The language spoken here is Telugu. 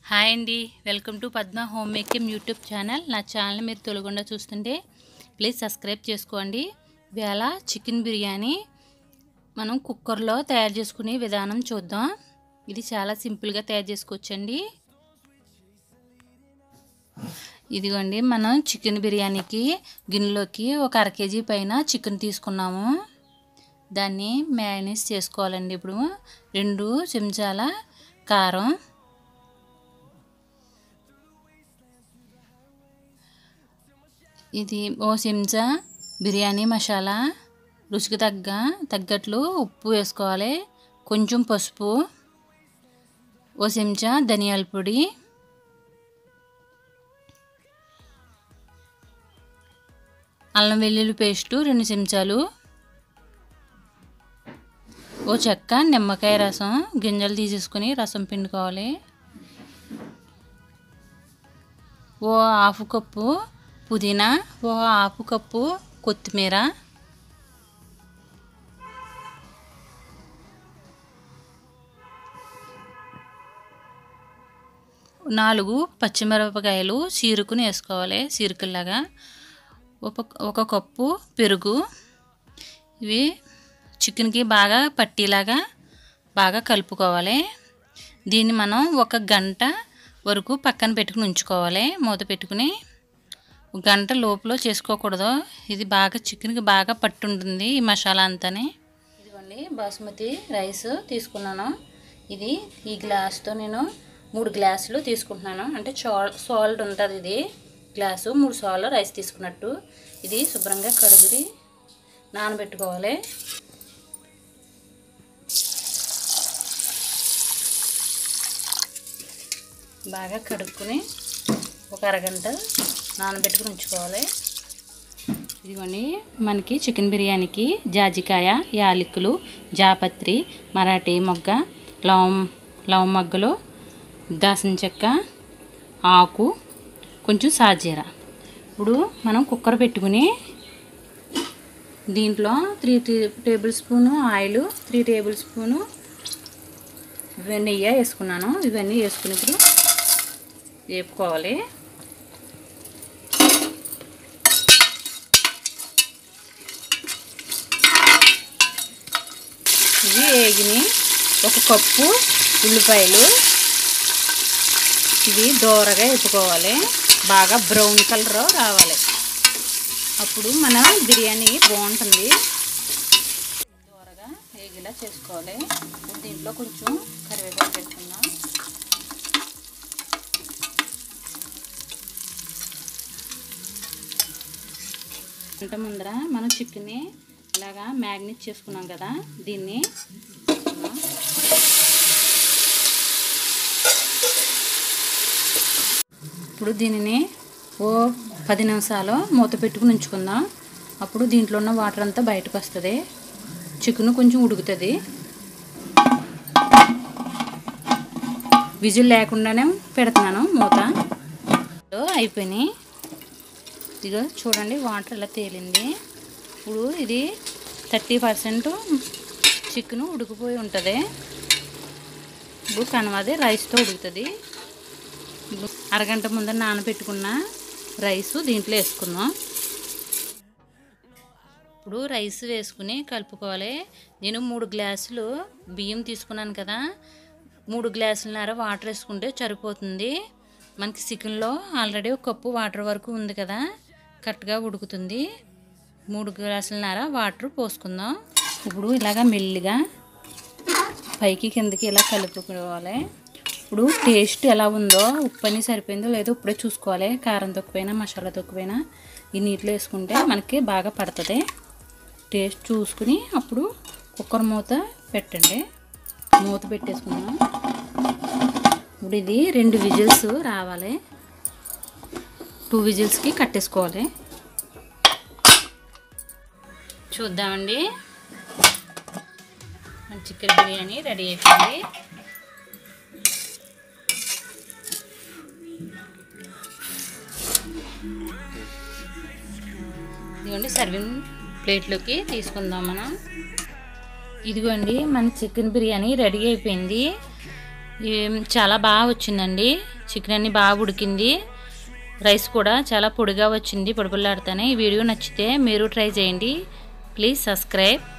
హాయ్ అండి welcome to Padma home making YouTube channel నా ఛానల్ మీరు తొలగకుండా చూస్తుంటే ప్లీజ్ సబ్స్క్రైబ్ చేసుకోండి ఇవాళ చికెన్ బిర్యానీ మనం కుక్కర్లో తయారు చేసుకునే విధానం చూద్దాం ఇది చాలా సింపుల్గా తయారు చేసుకోవచ్చండి ఇదిగోండి మనం చికెన్ బిర్యానీకి గిన్నెలోకి ఒక అర కేజీ పైన చికెన్ తీసుకున్నాము దాన్ని మ్యారినేట్ చేసుకోవాలండి ఇప్పుడు రెండు చెంచాల కారం ఇది ఓ చెంచా బిర్యానీ మసాలా రుచికి తగ్గ తగ్గట్లు ఉప్పు వేసుకోవాలి కొంచెం పసుపు ఓ చెంచా ధనియాల పొడి అల్లం వెల్లుల్లి పేస్టు రెండు చెంచాలు ఓ చెక్క నిమ్మకాయ రసం గింజలు తీసేసుకొని రసం పిండుకోవాలి ఓ హాఫ్ కప్పు పుదీనా ఓ హాఫ్ కప్పు కొత్తిమీర నాలుగు పచ్చిమిరపకాయలు చీరుకుని వేసుకోవాలి చీరుకుల్లాగా ఒక ఒక కప్పు పెరుగు ఇవి చికెన్కి బాగా పట్టీలాగా బాగా కలుపుకోవాలి దీన్ని మనం ఒక గంట వరకు పక్కన పెట్టుకుని ఉంచుకోవాలి మూత పెట్టుకుని ఒక గంట లోపల చేసుకోకూడదు ఇది బాగా చికెన్కి బాగా పట్టుంటుంది ఈ మసాలా అంతానే ఇదిగోండి బాస్మతి రైస్ తీసుకున్నాను ఇది ఈ గ్లాస్తో నేను మూడు గ్లాసులు తీసుకుంటున్నాను అంటే చాల్ సాల్ట్ ఉంటుంది ఇది గ్లాసు మూడు సార్లు రైస్ తీసుకున్నట్టు ఇది శుభ్రంగా కడుగుది నానబెట్టుకోవాలి బాగా కడుక్కుని ఒక అరగంట నానబెట్టుకుని ఉంచుకోవాలి ఇదిగోండి మనకి చికెన్ బిర్యానీకి జాజికాయ యాలకులు జాపత్రి మరాఠీ మొగ్గ లవం లవం మొగ్గలు దాసిన చెక్క ఆకు కొంచెం సాజీర ఇప్పుడు మనం కుక్కర్ పెట్టుకుని దీంట్లో three tablespoon oil three tablespoon నెయ్యి వేసుకున్నాను ఇవన్నీ వేసుకుని ఇప్పుడు వేపుకోవాలి ఇవి వేగిని ఒక కప్పు ఉల్లిపాయలు ఇవి దోరగా వేపుకోవాలి బాగా బ్రౌన్ కలర్ రావాలి అప్పుడు మన బిర్యానీ బాగుంటుంది దోరగా వేగిలా చేసుకోవాలి దీంట్లో కొంచెం కరివేపాకు పెట్టుకుందాం గంట ముందర మనం చికెన్ని ఇలాగా మ్యాగ్నెట్ చేసుకున్నాం కదా దీన్ని ఇప్పుడు దీనిని ఓ పది నిమిషాలు మూత పెట్టుకుని ఉంచుకుందాం అప్పుడు దీంట్లో ఉన్న వాటర్ అంతా బయటకు వస్తుంది చికెన్ కొంచెం ఉడుకుతుంది విజిల్ లేకుండానే పెడుతున్నాను మూత అయిపోయినాయి ఇదిగో చూడండి వాటర్ ఇలా తేలింది ఇప్పుడు ఇది థర్టీ పర్సెంట్ చికెన్ ఉడికిపోయి ఉంటుంది ఇప్పుడు కనవది రైస్తో ఉడుకుతుంది అరగంట ముందర నానబెట్టుకున్న రైస్ దీంట్లో వేసుకుందాం ఇప్పుడు రైస్ వేసుకుని కలుపుకోవాలి నేను మూడు గ్లాసులు బియ్యం తీసుకున్నాను కదా మూడు గ్లాసులన్నర వాటర్ వేసుకుంటే సరిపోతుంది మనకి చికెన్లో ఆల్రెడీ ఒక కప్పు వాటర్ వరకు ఉంది కదా కరెక్ట్గా ఉడుకుతుంది మూడు గ్లాసులన్నర వాటర్ పోసుకుందాం ఇప్పుడు ఇలాగ మెల్లిగా పైకి కిందకి ఇలా కలుపుకోవాలి ఇప్పుడు టేస్ట్ ఎలా ఉందో ఉప్పు అని సరిపోయిందో లేదో ఇప్పుడే చూసుకోవాలి కారం తక్కువైనా మసాలా తక్కువైనా ఈ నీటిలో వేసుకుంటే మనకి బాగా పడుతుంది టేస్ట్ చూసుకుని అప్పుడు కుక్కర్ మూత పెట్టండి మూత పెట్టేసుకుందాం ఇప్పుడు ఇది రెండు విజిల్స్ రావాలి టూ విజిల్స్కి కట్టేసుకోవాలి చూద్దామండి మన చికెన్ బిర్యానీ రెడీ అయిపోయింది ఇదిగోండి సర్వింగ్ ప్లేట్లోకి తీసుకుందాం మనం ఇదిగోండి మన చికెన్ బిర్యానీ రెడీ అయిపోయింది ఏం చాలా బాగా వచ్చిందండి చికెన్ అన్ని బాగా ఉడికింది రైస్ కూడా చాలా పొడిగా వచ్చింది పొడిపొల్లాడుతానే ఈ వీడియో నచ్చితే మీరు ట్రై చేయండి ప్లీజ్ సబ్స్క్రైబ్